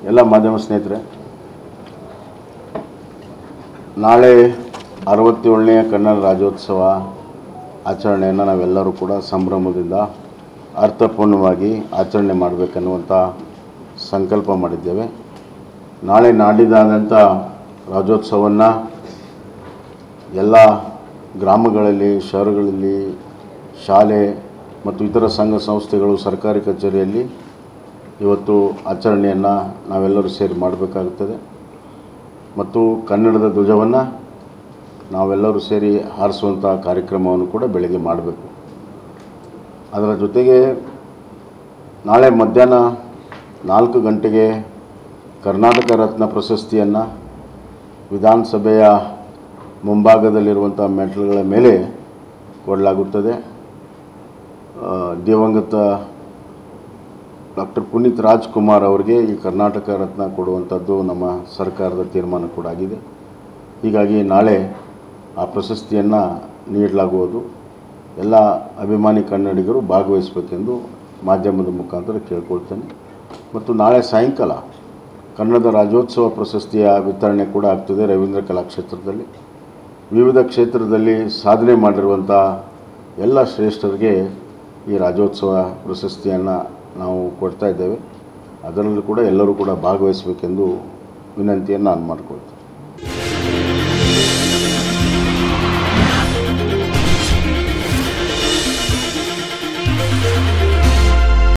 ಎಲ್ಲ ಮಾಧ್ಯಮ ಸ್ನೇಹಿತರೆ ನಾಳೆ ಅರವತ್ತೇಳನೆಯ ಕನ್ನಡ ರಾಜ್ಯೋತ್ಸವ ಆಚರಣೆಯನ್ನು ನಾವೆಲ್ಲರೂ ಕೂಡ ಸಂಭ್ರಮದಿಂದ ಅರ್ಥಪೂರ್ಣವಾಗಿ ಆಚರಣೆ ಮಾಡಬೇಕನ್ನುವಂಥ ಸಂಕಲ್ಪ ಮಾಡಿದ್ದೇವೆ ನಾಳೆ ನಾಡಿದಾದಂಥ ರಾಜ್ಯೋತ್ಸವವನ್ನು ಎಲ್ಲ ಗ್ರಾಮಗಳಲ್ಲಿ ಶಹರಗಳಲ್ಲಿ ಶಾಲೆ ಮತ್ತು ಇತರ ಸಂಘ ಸಂಸ್ಥೆಗಳು ಸರ್ಕಾರಿ ಕಚೇರಿಯಲ್ಲಿ ಇವತ್ತು ಆಚರಣೆಯನ್ನು ನಾವೆಲ್ಲರೂ ಸೇರಿ ಮಾಡಬೇಕಾಗುತ್ತದೆ ಮತ್ತು ಕನ್ನಡದ ಧ್ವಜವನ್ನು ನಾವೆಲ್ಲರೂ ಸೇರಿ ಹಾರಿಸುವಂಥ ಕಾರ್ಯಕ್ರಮವನ್ನು ಕೂಡ ಬೆಳಗ್ಗೆ ಮಾಡಬೇಕು ಅದರ ಜೊತೆಗೆ ನಾಳೆ ಮಧ್ಯಾಹ್ನ ನಾಲ್ಕು ಗಂಟೆಗೆ ಕರ್ನಾಟಕ ರತ್ನ ಪ್ರಶಸ್ತಿಯನ್ನು ವಿಧಾನಸಭೆಯ ಮುಂಭಾಗದಲ್ಲಿರುವಂಥ ಮೆಟ್ಲುಗಳ ಮೇಲೆ ಕೊಡಲಾಗುತ್ತದೆ ಆ, ದಿವಂಗತ ಡಾಕ್ಟರ್ ಪುನೀತ್ ರಾಜ್ಕುಮಾರ್ ಅವರಿಗೆ ಈ ಕರ್ನಾಟಕ ರತ್ನ ಕೊಡುವಂಥದ್ದು ನಮ್ಮ ಸರ್ಕಾರದ ತೀರ್ಮಾನ ಕೂಡ ಆಗಿದೆ ಹೀಗಾಗಿ ನಾಳೆ ಆ ಪ್ರಶಸ್ತಿಯನ್ನು ನೀಡಲಾಗುವುದು ಎಲ್ಲ ಅಭಿಮಾನಿ ಕನ್ನಡಿಗರು ಭಾಗವಹಿಸಬೇಕೆಂದು ಮಾಧ್ಯಮದ ಮುಖಾಂತರ ಕೇಳ್ಕೊಳ್ತೇನೆ ಮತ್ತು ನಾಳೆ ಸಾಯಂಕಾಲ ಕನ್ನಡದ ರಾಜ್ಯೋತ್ಸವ ಪ್ರಶಸ್ತಿಯ ವಿತರಣೆ ಕೂಡ ಆಗ್ತದೆ ರವೀಂದ್ರ ಕಲಾಕ್ಷೇತ್ರದಲ್ಲಿ ವಿವಿಧ ಕ್ಷೇತ್ರದಲ್ಲಿ ಸಾಧನೆ ಮಾಡಿರುವಂಥ ಎಲ್ಲ ಶ್ರೇಷ್ಠರಿಗೆ ಈ ರಾಜ್ಯೋತ್ಸವ ಪ್ರಶಸ್ತಿಯನ್ನು ನಾವು ಕೊಡ್ತಾ ಇದ್ದೇವೆ ಅದರಲ್ಲೂ ಕೂಡ ಎಲ್ಲರೂ ಕೂಡ ಭಾಗವಹಿಸಬೇಕೆಂದು ವಿನಂತಿಯನ್ನು ನಾನು ಮಾಡ್ಕೊಳ್ತೀನಿ